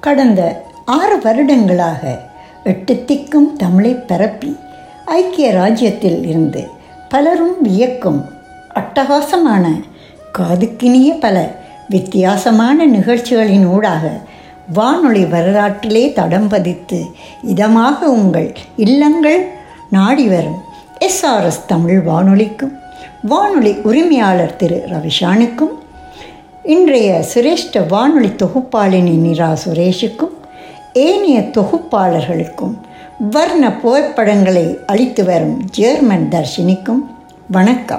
கடந்த ஆறு வருடங்களாக எட்டு திக்கும் தமிழை பரப்பி ஐக்கிய ராஜ்யத்தில் இருந்து பலரும் வியக்கும் அட்டகாசமான காதுக்கினிய பல வித்தியாசமான நிகழ்ச்சிகளின் ஊடாக வானொலி வரலாற்றிலே தடம் பதித்து இதமாக உங்கள் இல்லங்கள் நாடி வரும் எஸ்ஆர்எஸ் தமிழ் வானொலிக்கும் வானொலி உரிமையாளர் திரு ரவிஷானுக்கும் இன்றைய சிரேஷ்ட வானொலி தொகுப்பாளினி நிரா சுரேஷுக்கும் ஏனைய தொகுப்பாளர்களுக்கும் வர்ண புகைப்படங்களை அளித்து வரும் ஜெர்மன் தர்ஷினிக்கும் வணக்கம்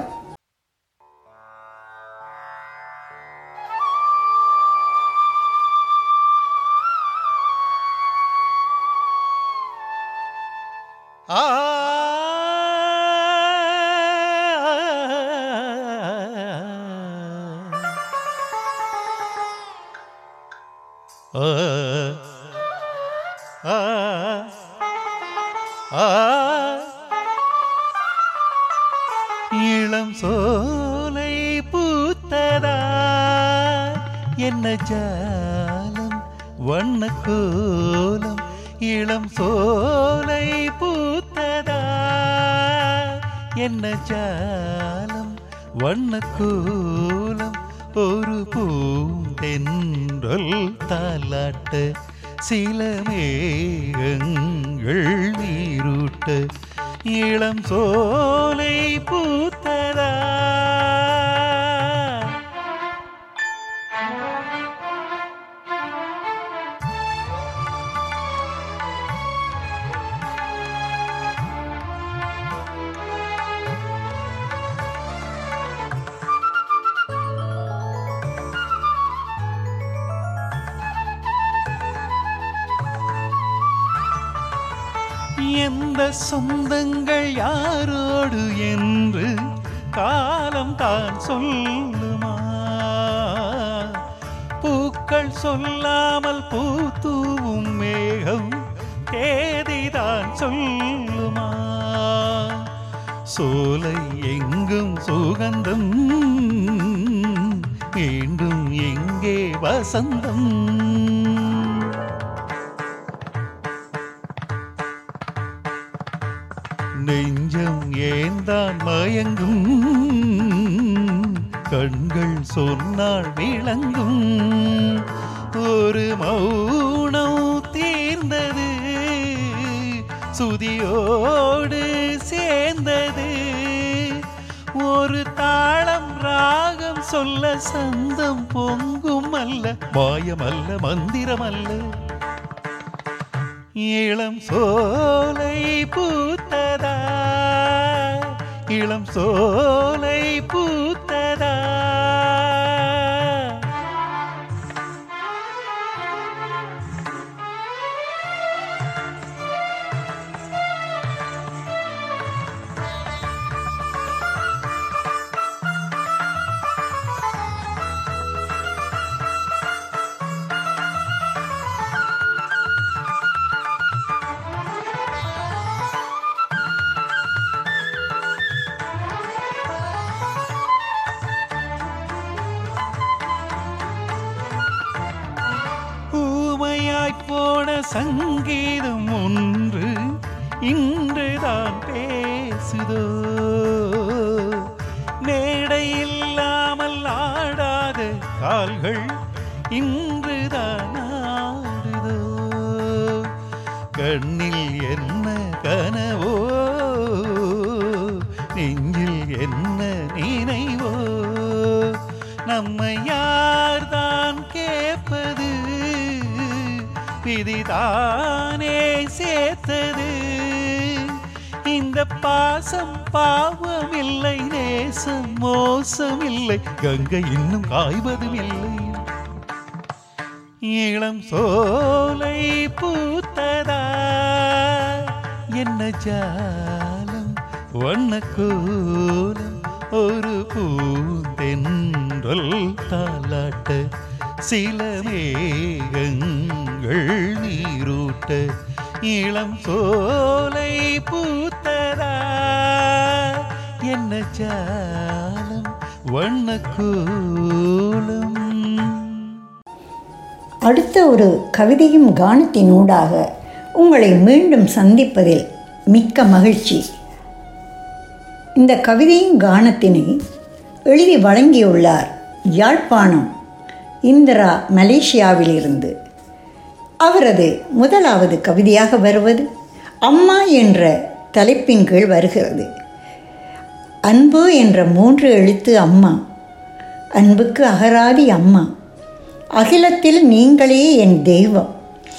ஆ இளம் சோலை பூத்ததா என்ன ஜாலம் வண்ண கோலம் இளம் சோலை பூத்ததா என்ன ஜாலம் வண்ண கோலம் ஒரு பூந்தென்றல் தாலாட்ட சில மேகங்கள் நீரூட்ட இளம் சோலை பூத்ததா எந்த சொந்தங்கள் யாரோடு என்று காலம் தான் சொல்லுமா பூக்கள் சொல்லாமல் பூத்தூவும் மேகம் தேதிதான் சொல்லுமா சோலை எங்கும் சுகந்தம் மீண்டும் எங்கே வசந்தம் நெஞ்சம் ஏந்தான் மயங்கும் கண்கள் சொன்னால் விளங்கும் ஒரு மௌனம் தீர்ந்தது சுதியோடு சேர்ந்தது ஒரு தாளம் ராகம் சொல்ல சந்தம் பொங்கும் அல்ல மாயமல்ல மந்திரமல்ல இளம் சோலை பூத்ததா இளம் சோலை பூத்ததா ஊமையாய் போன சங்கீதம் ஒன்று இன்றுதான் பேசுதோ மேடை இல்லாமல் ஆடாத கால்கள் இன்றுதான் ஆடுதோ கண்ணில் என்ன கனவோ நெஞ்சில் என்ன நினைவோ நம்மை யார்தான் கேட்பது விதிதானே சேர்த்தது இந்த பாசம் பாவம் இல்லை நேசம் மோசம் இல்லை கங்கை இன்னும் காய்வதும் இல்லை இளம் சோலை பூத்ததா என்ன ஜாலம் வண்ண கோலம் ஒரு பூந்தென்றல் தாலாட்ட சில மேகங்கள் நீரூட்ட இளம் சோலை பூத்ததா என்ன ஜாலம் வண்ண கோலம் அடுத்த ஒரு கவிதையும் கானத்தினூடாக உங்களை மீண்டும் சந்திப்பதில் மிக்க மகிழ்ச்சி இந்த கவிதையும் கானத்தினை எழுதி வழங்கியுள்ளார் யாழ்ப்பாணம் இந்திரா மலேசியாவிலிருந்து அவரது முதலாவது கவிதையாக வருவது அம்மா என்ற தலைப்பின் கீழ் வருகிறது அன்பு என்ற மூன்று எழுத்து அம்மா அன்புக்கு அகராதி அம்மா அகிலத்தில் நீங்களே என் தெய்வம்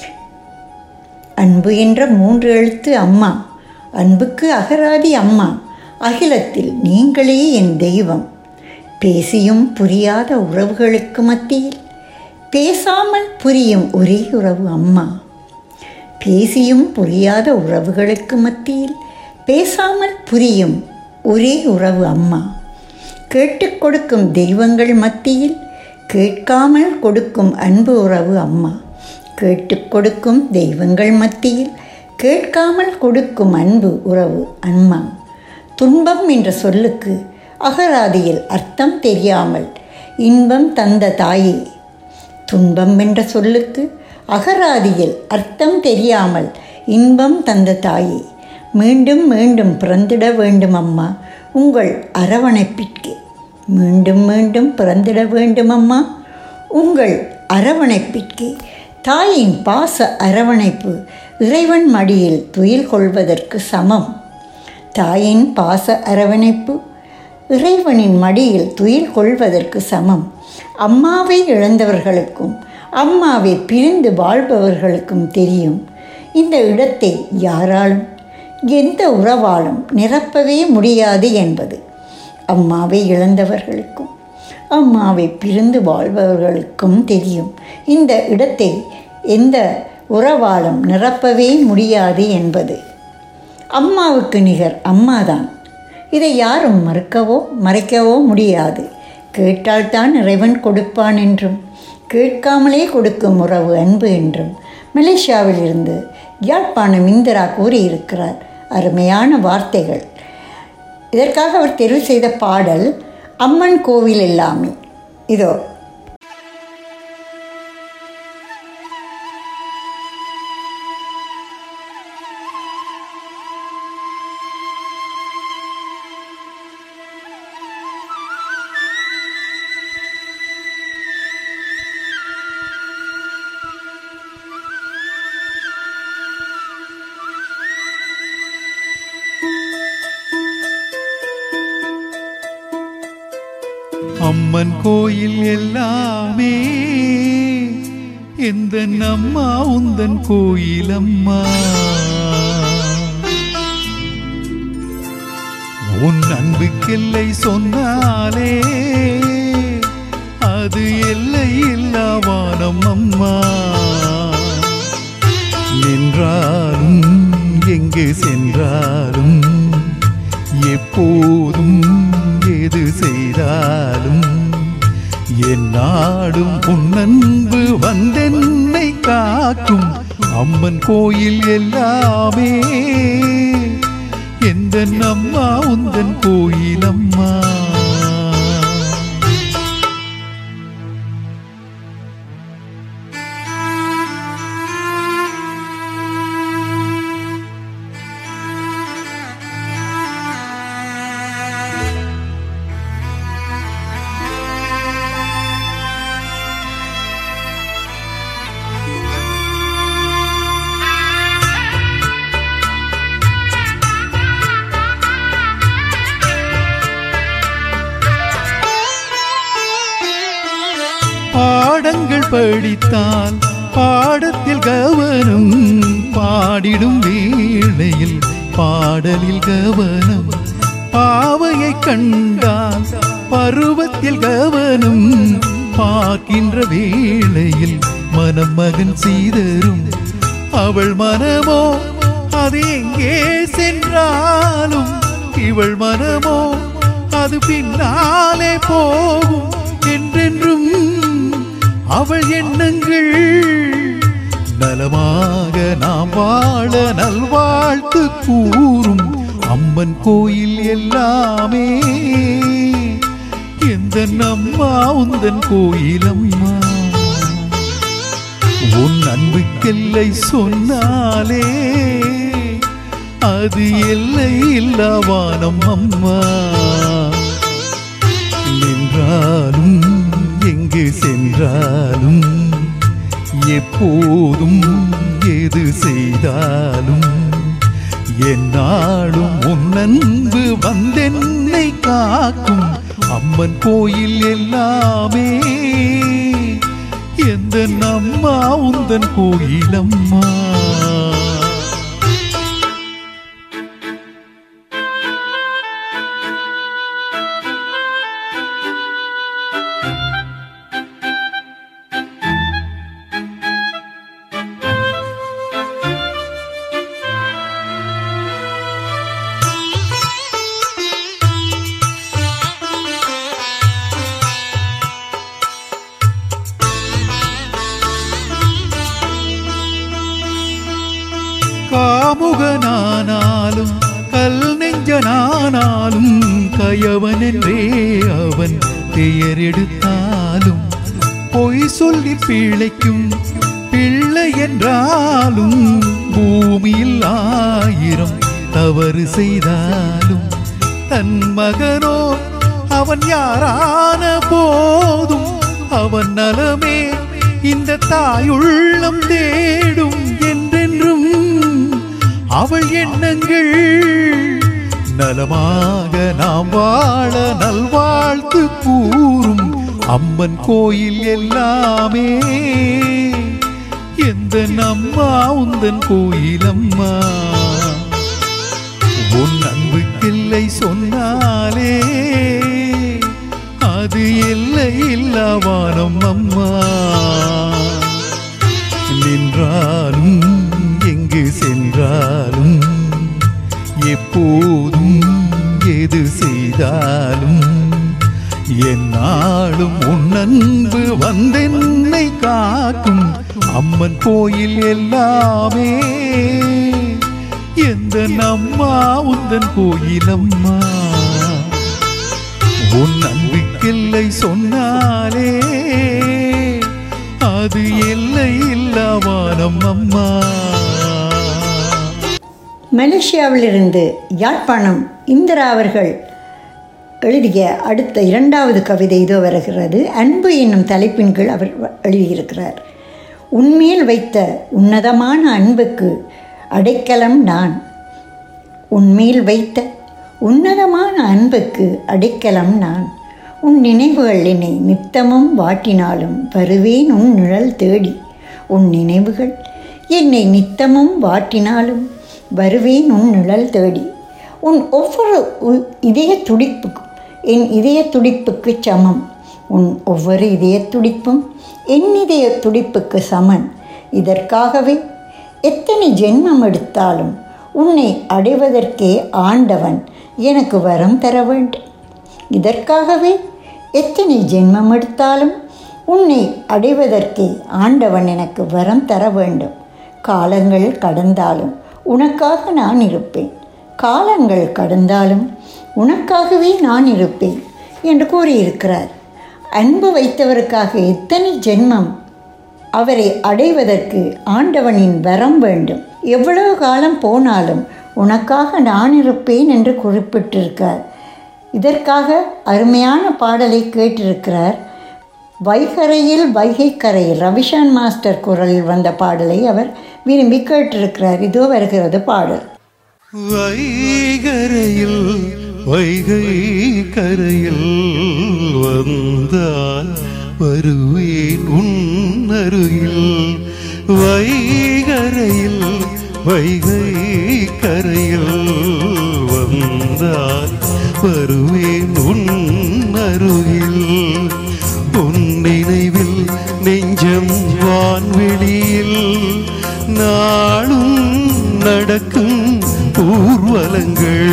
அன்பு என்ற மூன்று எழுத்து அம்மா அன்புக்கு அகராதி அம்மா அகிலத்தில் நீங்களே என் தெய்வம் பேசியும் புரியாத உறவுகளுக்கு மத்தியில் பேசாமல் புரியும் ஒரே உறவு அம்மா பேசியும் புரியாத உறவுகளுக்கு மத்தியில் பேசாமல் புரியும் ஒரே உறவு அம்மா கேட்டுக் கொடுக்கும் தெய்வங்கள் மத்தியில் கேட்காமல் கொடுக்கும் அன்பு உறவு அம்மா கேட்டுக் கொடுக்கும் தெய்வங்கள் மத்தியில் கேட்காமல் கொடுக்கும் அன்பு உறவு அம்மா துன்பம் என்ற சொல்லுக்கு அகராதியில் அர்த்தம் தெரியாமல் இன்பம் தந்த தாயே துன்பம் என்ற சொல்லுக்கு அகராதியில் அர்த்தம் தெரியாமல் இன்பம் தந்த தாயே மீண்டும் மீண்டும் பிறந்திட வேண்டும் அம்மா உங்கள் அரவணைப்பிற்கு மீண்டும் மீண்டும் பிறந்திட வேண்டும் அம்மா உங்கள் அரவணைப்பிற்கு தாயின் பாச அரவணைப்பு இறைவன் மடியில் துயில் கொள்வதற்கு சமம் தாயின் பாச அரவணைப்பு இறைவனின் மடியில் துயில் கொள்வதற்கு சமம் அம்மாவை இழந்தவர்களுக்கும் அம்மாவை பிரிந்து வாழ்பவர்களுக்கும் தெரியும் இந்த இடத்தை யாராலும் எந்த உறவாலும் நிரப்பவே முடியாது என்பது அம்மாவை இழந்தவர்களுக்கும் அம்மாவை பிரிந்து வாழ்பவர்களுக்கும் தெரியும் இந்த இடத்தை எந்த உறவாலும் நிரப்பவே முடியாது என்பது அம்மாவுக்கு நிகர் அம்மாதான் இதை யாரும் மறுக்கவோ மறைக்கவோ முடியாது கேட்டால்தான் இறைவன் கொடுப்பான் என்றும் கேட்காமலே கொடுக்கும் உறவு அன்பு என்றும் மலேசியாவில் இருந்து யாழ்ப்பாணம் இந்திரா கூறியிருக்கிறார் அருமையான வார்த்தைகள் இதற்காக அவர் தெரிவு செய்த பாடல் அம்மன் கோவில் எல்லாமே இதோ அம்மன் கோயில் எல்லாமே எந்த அம்மா உந்தன் கோயில் அம்மா உன் அன்புக்கெல்லை சொன்னாலே அது எல்லை இல்லா வானம் அம்மா நின்றாலும் எங்கு சென்றாலும் எப்போதும் எது செய்தாலும் என் நாடும் உன்னன்பு வந்தென்னை காக்கும் அம்மன் கோயில் எல்லாமே எந்த அம்மா உந்தன் கோயில் அம்மா பாடங்கள் படித்தால் பாடத்தில் கவனம் பாடிடும் வேளையில் பாடலில் கவனம் பாவையை கண்டால் பருவத்தில் கவனம் பார்க்கின்ற வேளையில் மனம் மகன் சீதரும் அவள் மனமோ அது எங்கே சென்றாலும் இவள் மனமோ அது பின்னாலே போகும் என்றென்றும் அவள் எண்ணங்கள் நலமாக நாம் வாழ நல்வாழ்த்து கூறும் அம்மன் கோயில் எல்லாமே எந்த அம்மா உந்தன் கோயில் அம்மா உன் அன்புக்கெல்லை சொன்னாலே அது எல்லை இல்லவானம் அம்மா நின்றாலும் எங்கு சென்றாலும் எப்போதும் எது செய்தாலும் என்னாலும் உன் அன்பு வந்தென்னை காக்கும் அம்மன் கோயில் எல்லாமே எந்த நம்மா உந்தன் கோயிலம்மா காமுகனானாலும் கல் நெஞ்சனானாலும் கயவன் என்றே அவன் பெயர் எடுத்தாலும் பொய் சொல்லி பிழைக்கும் பிள்ளை என்றாலும் பூமியில் ஆயிரம் தவறு செய்தாலும் தன் மகனோ அவன் யாரான போதும் அவன் நலமே இந்த தாயுள்ளம் தேடும் என்றென்றும் அவள் எண்ணங்கள் நலமாக நாம் வாழ நல்வாழ்த்து கூறும் அம்மன் கோயில் எல்லாமே எந்த நம்மா உந்தன் கோயிலம்மா உன் அன்புக்கில்லை சொன்னாலே அது எல்லை இல்லவானம் அம்மா நின்றாலும் எங்கு சென்றாலும் எப்போதும் எது செய்தாலும் என்னாலும் உன் அன்பு வந்தென்னை காக்கும் அம்மன் கோயில் எல்லாமே எந்த நம்மா உந்தன் கோயிலம்மா உன் அன்புக்கில்லை சொன்னாலே அது எல்லை இல்லவானம் அம்மா மலேசியாவிலிருந்து யாழ்ப்பாணம் இந்திரா அவர்கள் எழுதிய அடுத்த இரண்டாவது கவிதை இதோ வருகிறது அன்பு என்னும் தலைப்பின் கீழ் அவர் வ- எழுதியிருக்கிறார் உன்மேல் வைத்த உன்னதமான அன்புக்கு அடைக்கலம் நான் உன்மேல் வைத்த உன்னதமான அன்புக்கு அடைக்கலம் நான் உன் நினைவுகள் என்னை நித்தமும் வாட்டினாலும் வருவேன் உன் நிழல் தேடி உன் நினைவுகள் என்னை நித்தமும் வாட்டினாலும் வருவேன் உன் நிழல் தேடி உன் ஒவ்வொரு உ- இதய துடிப்புக்கும் என் இதய துடிப்புக்கு சமம் உன் ஒவ்வொரு இதய துடிப்பும் என் இதய துடிப்புக்கு சமன் இதற்காகவே எத்தனை ஜென்மம் எடுத்தாலும் உன்னை அடைவதற்கே ஆண்டவன் எனக்கு வரம் தர வேண்டும் இதற்காகவே எத்தனை ஜென்மம் எடுத்தாலும் உன்னை அடைவதற்கே ஆண்டவன் எனக்கு வரம் தர வேண்டும் காலங்கள் கடந்தாலும் உனக்காக நான் இருப்பேன் காலங்கள் கடந்தாலும் உனக்காகவே நான் இருப்பேன் என்று கூறியிருக்கிறார் அன்பு வைத்தவருக்காக எத்தனை ஜென்மம் அவரை அடைவதற்கு ஆண்டவனின் வரம் வேண்டும் எவ்வளவு காலம் போனாலும் உனக்காக நான் இருப்பேன் என்று குறிப்பிட்டிருக்கார் இதற்காக அருமையான பாடலை கேட்டிருக்கிறார் வைகரையில் வைகை கரையில் ரவிஷான் மாஸ்டர் குரலில் வந்த பாடலை அவர் விரும்பி கேட்டிருக்கிறார் இதோ வருகிறது பாடல் வைகரையில் வைகை கரையில் வந்தால் வருவேன் உன் அருகில் வைகரையில் வைகை கரையில் வந்தால் வருவேன் உன் அருகில் உன் நினைவில் நெஞ்சம் வான்வெளியில் நாளும் நடக்கும் ஊர்வலங்கள்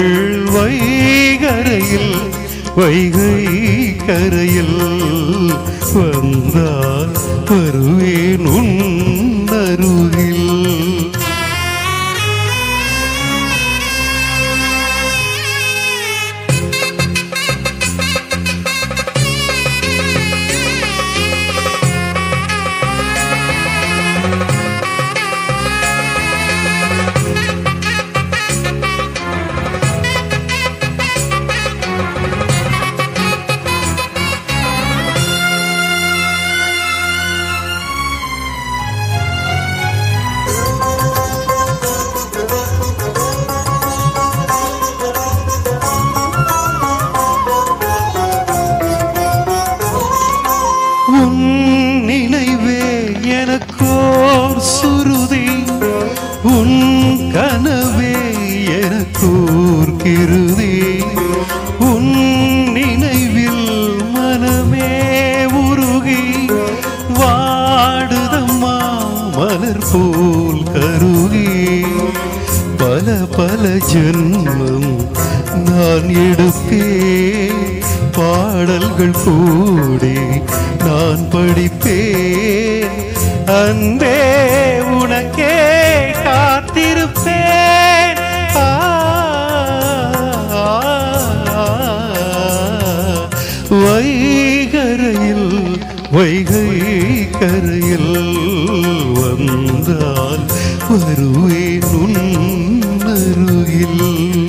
வைகரையில் வைகை கரையில் வந்தால் வருவேன் உன் அருகில் சுருதி உன் கனவே எனக்கூர் கிருதி உன் நினைவில் மனமே உருகி வாடுதம்மா மலர் போல் கருகி பல பல ஜென்மம் நான் எடுப்பேன் பாடல்கள் கூடி நான் படிப்பேன் அன்பே உனக்கே காத்திருப்பேன் ஆ, வைகரையில் வைகை கரையில் வந்தால் வருவேன் உன் அருகில்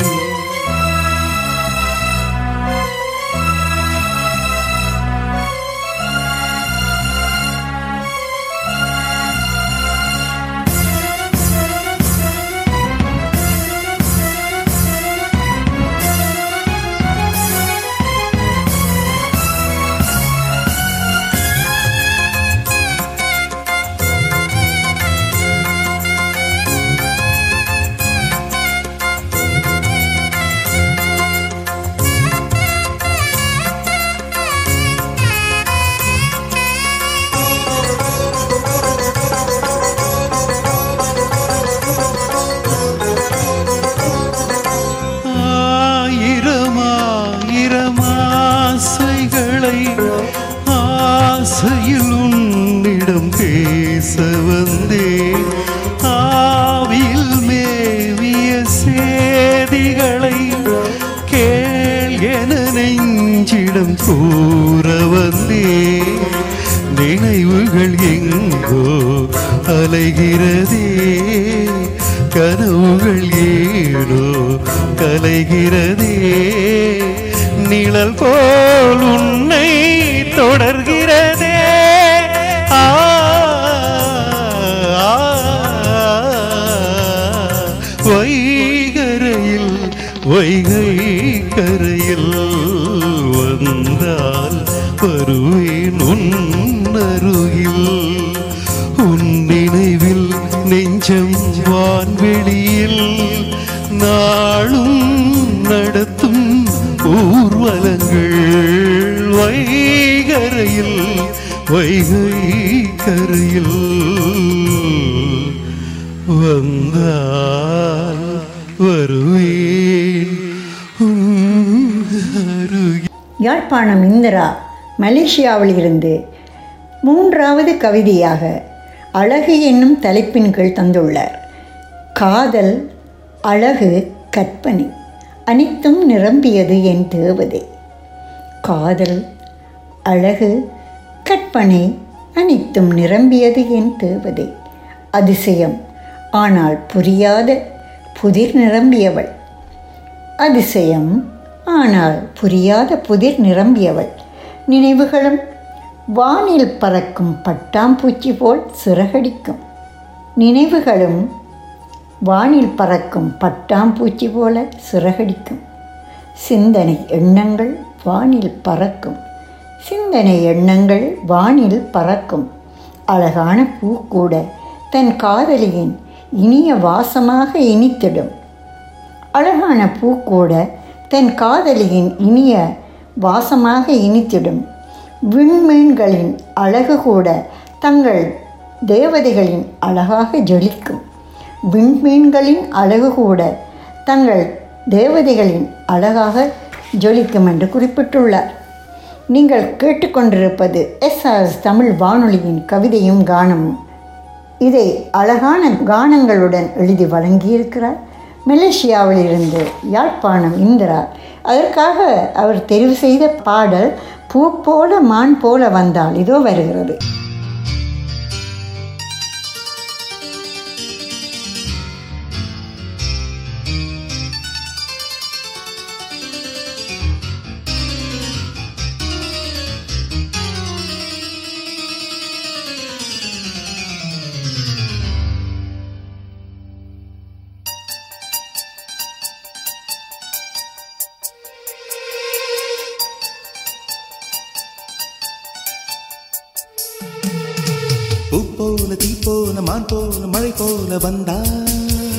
ஆயிரமாயிரமாசைகளை ஆசையில் உன்னிடம் பேச வந்தேன் ஆவியில் மேவிய சேதிகளை கேள் என நெஞ்சிடம் கூற வந்தேன் நினைவுகள் எங்கோ அலைகிறதே கனவுகள் ஏனோ கலைகிறதே நிழல் போல் உன்னை தொடர்கிறதே ஆ, ஆ, வைகரையில் வைகை கரையில் வந்தால் வருவேன் உன் அருகில் உன் நினைவில் நெஞ்சம் வான்வெளியில் நாளும் நடத்தும் ஊர்வலங்கள் வைகரையில் வைகை கரையில் வந்தால் வருவேன் உன் அருகில் யாழ்ப்பாணம் இந்திரா மலேசியாவில் இருந்து மூன்றாவது கவிதையாக அழகு என்னும் தலைப்பின் கீழ் தந்துள்ளார் காதல் அழகு கற்பனை அனைத்தும் நிரம்பியது என் தேவதை காதல் அழகு கற்பனை அனைத்தும் நிரம்பியது என் தேவதை அதிசயம் ஆனால் புரியாத புதிர் நிரம்பியவள் அதிசயம் ஆனால் புரியாத புதிர் நிரம்பியவள் நினைவுகளும் வானில் பறக்கும் பட்டாம்பூச்சி போல் சிறகடிக்கும் நினைவுகளும் வானில் பறக்கும் பட்டாம்பூச்சி போல சிறகடிக்கும் சிந்தனை எண்ணங்கள் வானில் பறக்கும் சிந்தனை எண்ணங்கள் வானில் பறக்கும் அழகான பூ கூட தன் காதலியின் இனிய வாசமாக இனித்திடும் அழகான பூ கூட தன் காதலியின் இனிய வாசமாக இனித்திடும் விண்மீன்களின் அழகு கூட தங்கள் தேவதைகளின் அழகாக ஜொலிக்கும் விண்மீன்களின் அழகு கூட தங்கள் தேவதைகளின் அழகாக ஜொலிக்கும் என்று குறிப்பிட்டுள்ளார் நீங்கள் கேட்டுக்கொண்டிருப்பது எஸ்ஆர்எஸ் தமிழ் வானொலியின் கவிதையும் கானமும் இதை அழகான கானங்களுடன் எழுதி வழங்கியிருக்கிறார் மலேசியாவில் இருந்து யாழ்ப்பாணம் இந்திரா அதற்காக அவர் தெரிவு செய்த பாடல் பூ போல மான் போல வந்தால் இதோ வருகிறது மான் போல மழை போல வந்தாய்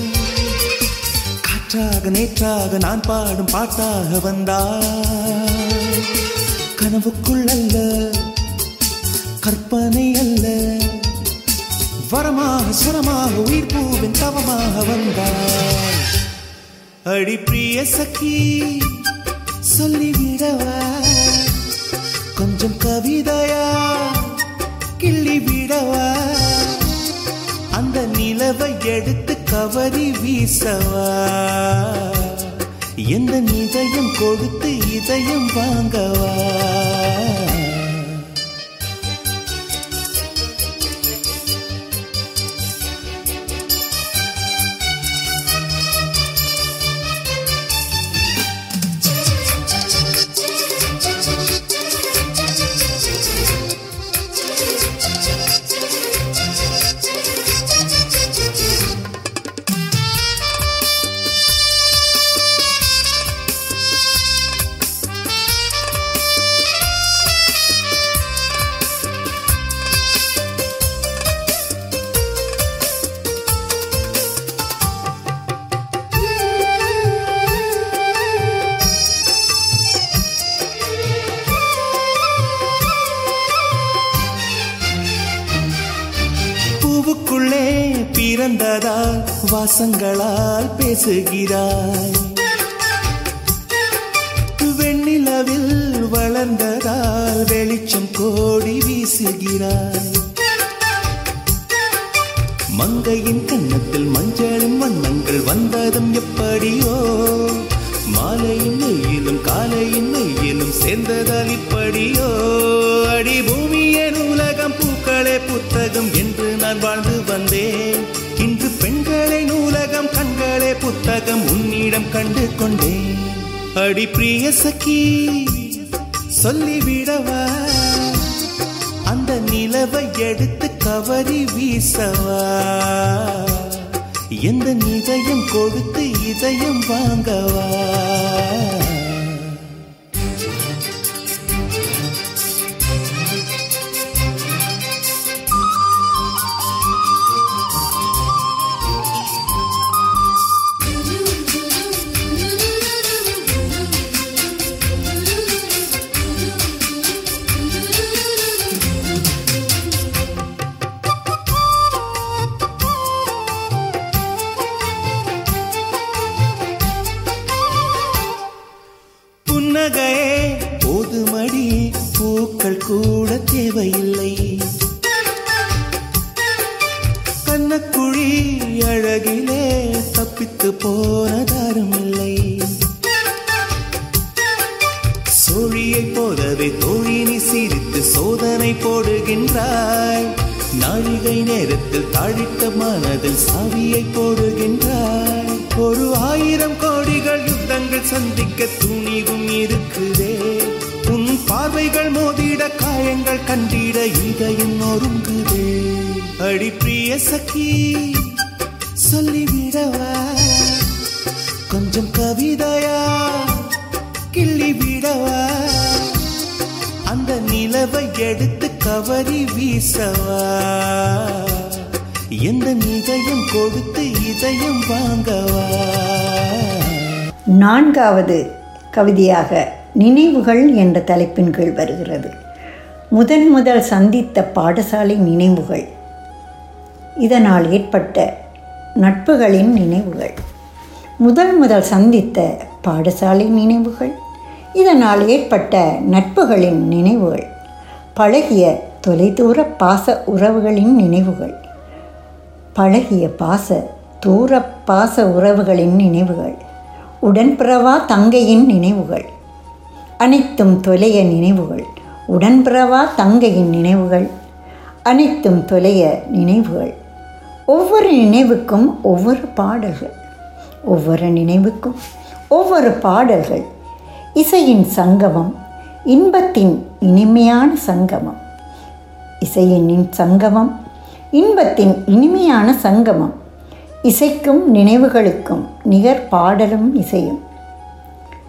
காற்றாக நேற்றாக நான் பாடும் பாட்டாக வந்தாய் கனவுக்குள் அல்ல கற்பனை அல்ல வரமாக சுரமாக உயிர் பூவின் தவமாக வந்தாய் அடி பிரிய சखी சொல்லிவிடவா கொஞ்சம் கவிதையா கிள்ளி விடவா அந்த நிலவை எடுத்து கவரி வீசவா எந்த இதயம் கொடுத்து இதயம் வாங்கவா பூவுக்குள்ளே பிறந்ததால் வாசங்களால் பேசுகிறாய் வெண்ணிலவில் வளர்ந்ததால் வெளிச்சம் கோடி வீசுகிறாய் மங்கையின் கன்னத்தில் மஞ்சளும் வண்ணங்கள் வந்ததும் எப்படியோ மாலையும் நெய்யிலும் காலையும் நெய்யிலும் சேர்ந்ததால் இப்படியோ அடி பூமியே நூலகம் பூக்களே புத்தகம் என்று நான் வாழ்ந்து வந்தேன் இன்று பெண்களே நூலகம் கண்களே புத்தகம் உன்னிடம் கண்டு கொண்டேன் அடி பிரிய சखी சொல்லிவிடவா அந்த நிலவை எடுத்து கவரி வீசவா எந்த இதயம் கொடுத்து இதயம் வாங்கவா புன்னகையே போதுமடி பூக்கள் கூட தேவையில்லை கண்ணக்குழி அழகிலே தப்பித்து போனதாரும் இல்லை சோழியை போலவே தோழினி சிரித்து சோதனை போடுகின்றாய் நாழிகை நேரத்தில் தாழிட்ட மனதில் சாவியை போடுகின்றாய் ஒரு ஆயிரம் கோடிகள் யுத்தங்கள் சந்திக்க துணிவும் இருக்குதே உன் பார்வைகள் மோதிட காயங்கள் கண்டிட இதயம் நொறுங்குதே அடி பிரிய சखी சொல்லிவிடவா கொஞ்சம் கவிதையா கிள்ளி விடவா அந்த நிலவை எடுத்து கவரி வீசவா எந்த இதயம் கொடுத்து இதயம் வாங்கவா நான்காவது கவிதையாக நினைவுகள் என்ற தலைப்பின் கீழ் வருகிறது முதன் முதல் சந்தித்த பாடசாலை நினைவுகள் இதனால் ஏற்பட்ட நட்புகளின் நினைவுகள் முதல் முதல் சந்தித்த பாடசாலை நினைவுகள் இதனால் ஏற்பட்ட நட்புகளின் நினைவுகள் பழகிய தொலைதூர பாச உறவுகளின் நினைவுகள் பழகிய பாச தூர பாச உறவுகளின் நினைவுகள் உடன்பிறவா தங்கையின் நினைவுகள் அனைத்தும் தொலைய நினைவுகள் உடன்பிறவா தங்கையின் நினைவுகள் அனைத்தும் தொலைய நினைவுகள் ஒவ்வொரு நினைவுக்கும் ஒவ்வொரு பாடல்கள் ஒவ்வொரு நினைவுக்கும் ஒவ்வொரு பாடல்கள் இசையின் சங்கமம் இன்பத்தின் இனிமையான சங்கமம் இசையின் சங்கமம் இன்பத்தின் இனிமையான சங்கமம் இசைக்கும் நினைவுகளுக்கும் நிகர் பாடலும் இசையும்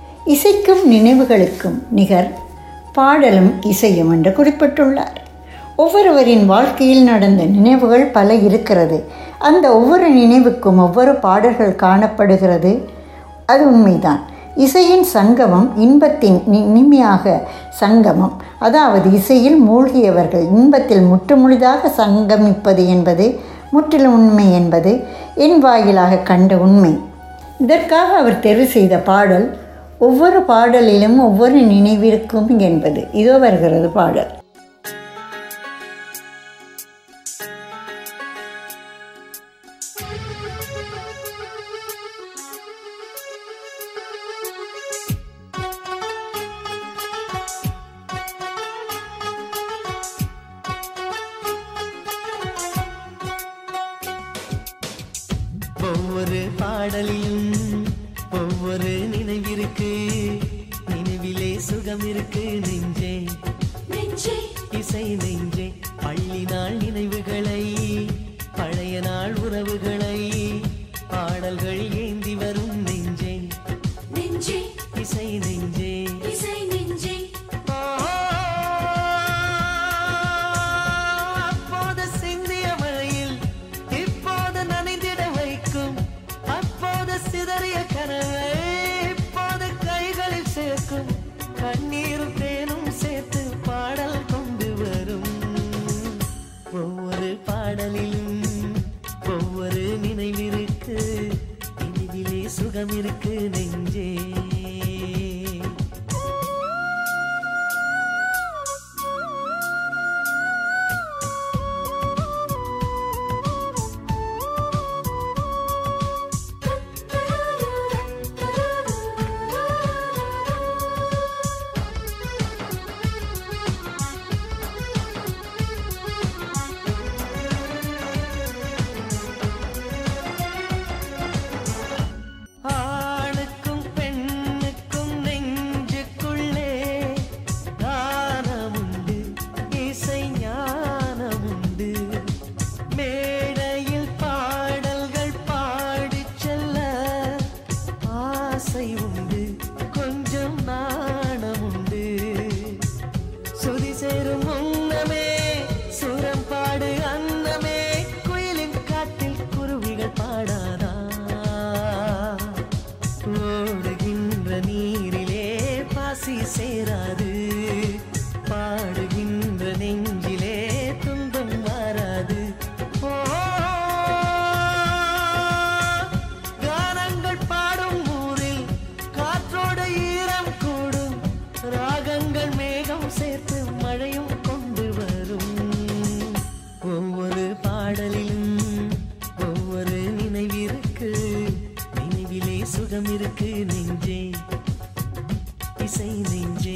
இசைக்கும் நினைவுகளுக்கும் நிகர் பாடலும் இசையும் என்று குறிப்பிட்டுள்ளார் ஒவ்வொருவரின் வாழ்க்கையில் நடந்த நினைவுகள் பல இருக்கிறது அந்த ஒவ்வொரு நினைவுக்கும் ஒவ்வொரு பாடல்கள் காணப்படுகிறது அது உண்மைதான் இசையின் சங்கமம் இன்பத்தின் நி- இனிமையாக சங்கமம் அதாவது இசையில் மூழ்கியவர்கள் இன்பத்தில் முற்றுமுழுதாக சங்கமிப்பது என்பது முற்றிலும் உண்மை என்பது என் வாயிலாக கண்ட உண்மை இதற்காக அவர் தெரிவு செய்த பாடல் ஒவ்வொரு பாடலிலும் ஒவ்வொரு நினைவிற்கும் என்பது இதோ வருகிறது பாடல் ஒவ்வொரு பாடலிலும் ஒவ்வொரு நினைவிருக்கு நினைவிலே சுகம் இருக்கு நெஞ்சே நெஞ்சே இசை நெஞ்சே பள்ளி நாள் நினைவுகளை பழைய நாள் உறவுகளை பாடல்கள் ஏந்தி வரும் நெஞ்சே நெஞ்சே இசை நெஞ்சே இசை நெஞ்சே அப்போது சிந்திய மழையில் இப்போது நனைந்திட வைக்கும் அப்போது சிதறிய கனவை இப்போது கைகளில் சேர்க்கும் கண்ணீரும் தேனும் சேர்த்து பாடல் கொண்டு வரும் ஒவ்வொரு பாடலிலும் ஒவ்வொரு நினைவிருக்கு நினைவிலே சுகம் இருக்கு நெஞ்சே ஆணுக்கும் பெண்ணுக்கும் நெஞ்சுக்குள்ளே கானமுண்டு இசை ஞானமுண்டு மேடையில் பாடல்கள் பாடிச் செல்ல ஆசை உண்டு கொஞ்சம் நாணமுண்டு சுதி சேரும் முன்னமே சுரம் பாடு அன்னமே குயிலின் காட்டில் குருவிகள் பாடாதா ஓடுகின்ற நீரிலே பாசி சேராது பாடுகின்ற நெஞ்சிலே துன்பம் மாறாது ஓ கானங்கள் பாடும் ஊரில் காற்றோடு ஈரம் கூடும் ராகங்கள் மேகம் சேர்த்து மழையும் கொண்டு வரும் ஒவ்வொரு பாடலிலும் ஒவ்வொரு நினைவிருக்கு நினைவிலே சுகம் இருக்கு நெஞ்சே இசை நெஞ்சே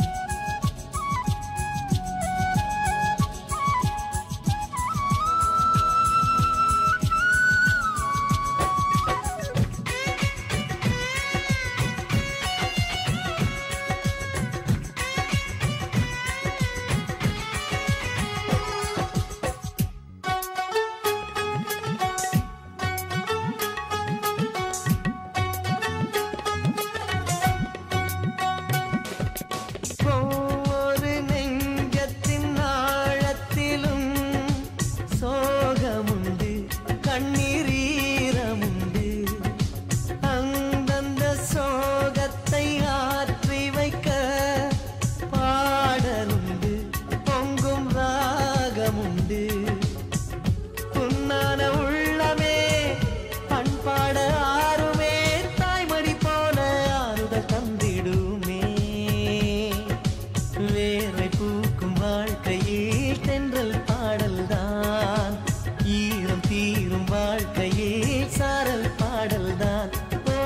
ஒவ்வொரு நெஞ்சத்தின் ஆழத்திலும் சோகமுண்டு கண்ணீர் ஈரமுண்டு அந்தந்த சோகத்தை ஆற்றி வைக்க பாடலுண்டு பொங்கும் ராகமுண்டு புன்னான உள்ளமே பண்பாட ஆறுமே தாய்மடி போல ஆறுதல் தந்திடுமே வேரை பூக்கும் வாழ்க்கையில் தென்றல் பாடல்தான் ஈரம் தீரும் வாழ்க்கையில் சாரல் பாடல்தான் ஓ,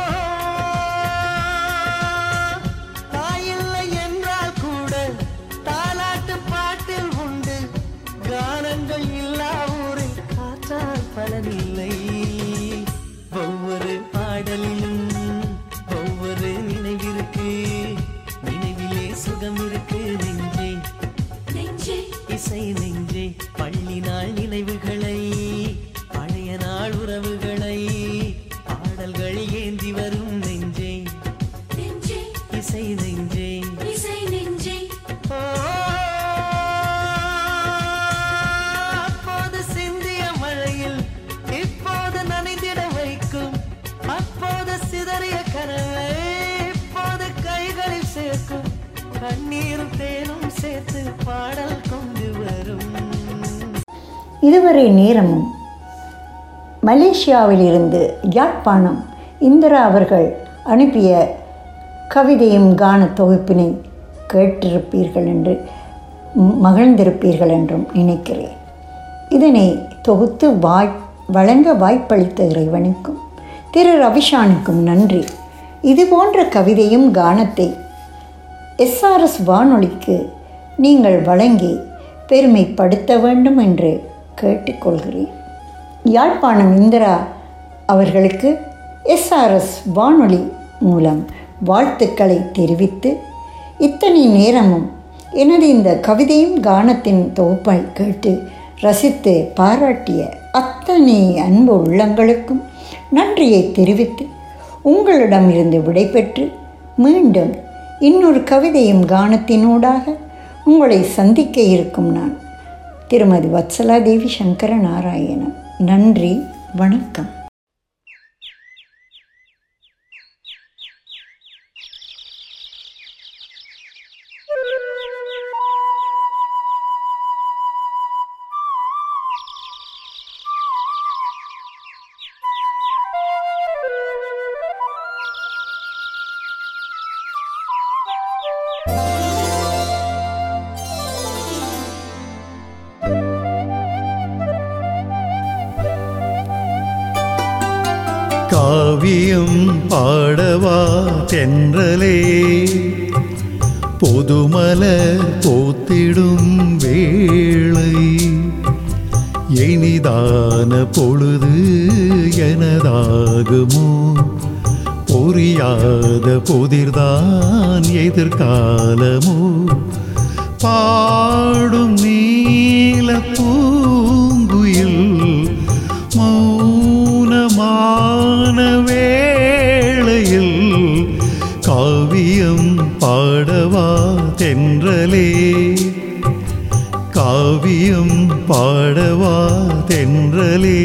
தாயில்லை என்றால் கூட தாலாட்டு பாட்டில் உண்டு கானங்கள் இல்லா ஊரில் காற்றால் பலனில்லை ஒவ்வொரு பாடலிலும் ஒவ்வொரு நினைவிருக்கு நினைவிலே சுகம் இருக்கு நெஞ்சே நெஞ்சே இசை நெஞ்சே பள்ளி நாள் நினைவுகளை பழைய நாள் உறவுகளை பாடல்கள் ஏந்தி வரும் நெஞ்சே நெஞ்சே இசை நெஞ்சே இசை நெஞ்சே ஓ, பாடல் கொண்டு வரும் இதுவரை நேரமும் மலேசியாவிலிருந்து யாழ்ப்பாணம் இந்திரா அவர்கள் அனுப்பிய கவிதையும் கான தொகுப்பினை கேட்டிருப்பீர்கள் என்று ம், மகிழ்ந்திருப்பீர்கள் என்றும் நினைக்கிறேன் இதனை தொகுத்து வாய் வழங்க வாய்ப்பளித்த இறைவனுக்கும் திரு ரவிஷானுக்கும் நன்றி இது போன்ற கவிதையும் கானத்தை எஸ்ஆர்எஸ் வானொலிக்கு நீங்கள் வழங்கி பெருமைப்படுத்த வேண்டும் என்று கேட்டுக்கொள்கிறேன் யாழ்ப்பாணம் இந்திரா அவர்களுக்கு எஸ்ஆர்எஸ் வானொலி மூலம் வாழ்த்துக்களை தெரிவித்து இத்தனை நேரமும் எனது இந்த கவிதையும் கானத்தின் தொகுப்பை கேட்டு ரசித்து பாராட்டிய அத்தனை அன்பு உள்ளங்களுக்கும் நன்றியை தெரிவித்து உங்களிடமிருந்து விடைபெற்று மீண்டும் இன்னொரு கவிதையும் கானத்தினூடாக உங்களை சந்திக்க இருக்கும் நான் திருமதி வத்சலா தேவி சங்கர நாராயணன் நன்றி வணக்கம் காவியம் பாடவா தென்றலே பொதுமல போத்திடும் வேளை இனிதான பொழுது எனதாகுமோ புரியாத புதிர்தான் எதிர்காலமோ பாடும் நீல பூங்குயில் மௌனமான வேளையில் காவியம் பாடவா தென்றலே காவியம் பாடவா தென்றலே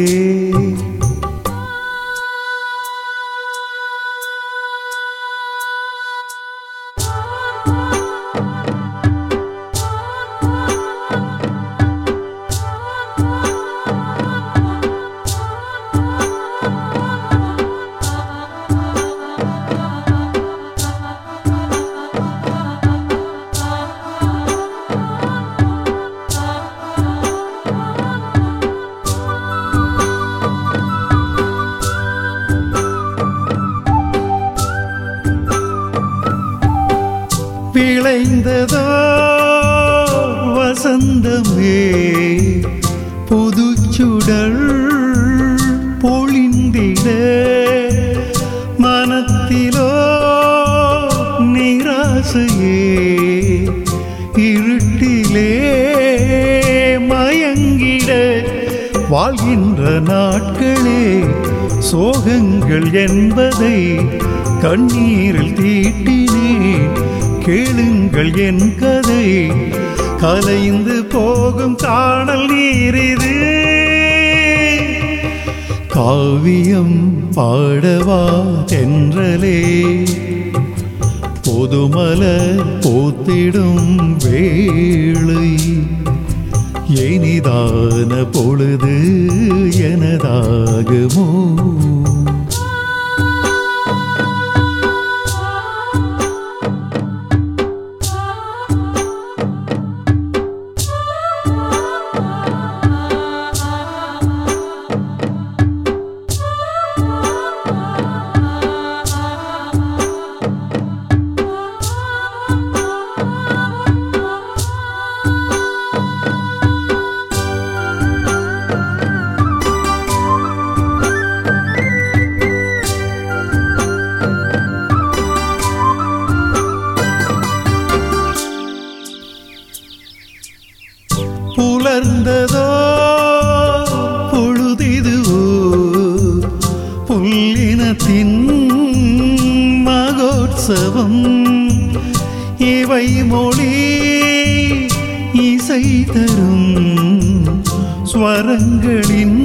விளைந்ததோ வசந்தமே புதுச்சுடர் பொழிந்திட மனத்திலோ நிராசையே இருட்டிலே மயங்கிட வாழ்கின்ற நாட்களே சோகங்கள் என்பதை கண்ணீரில் தீட்டினேன் கேளுங்கள் என் கதை கலைந்து போகும் காணல் நீரிது காவியம் பாடவா தென்றலே பொதுமல போத்திடும் வேளை இனிதான பொழுது எனதாகுமோ புலர்ந்ததோ பொழுதிதுவோ புல்லினத்தின் மகோத்சவம் இவை மொழி இசை தரும் ஸ்வரங்களின்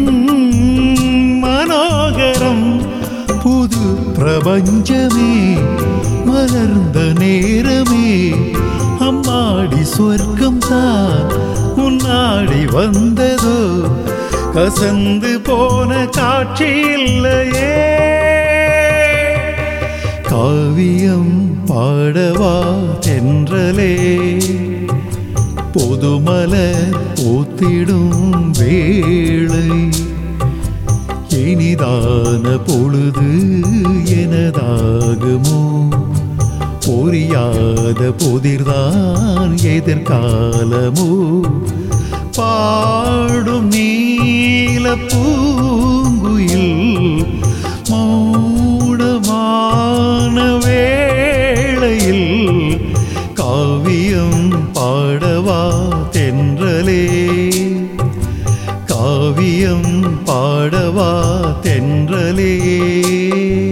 மனோகரம் புது பிரபஞ்சமே மலர்ந்த நேரமே அம்மாடி சொர்க்கம் தான் உன்னாடி வந்ததோ கசந்து போன காட்சி இல்லையே காவியம் பாடவா தென்றலே பொதுமலர் பூத்திடும் வேளை இனிதான பொழுது எனதாகுமோ புரியாத புதிர்தான் எதிர்காலமோ பாடும் நீல பூங்குயில் மௌனமான வேளையில் காவியம் பாடவா தென்றலே காவியம் பாடவா தென்றலே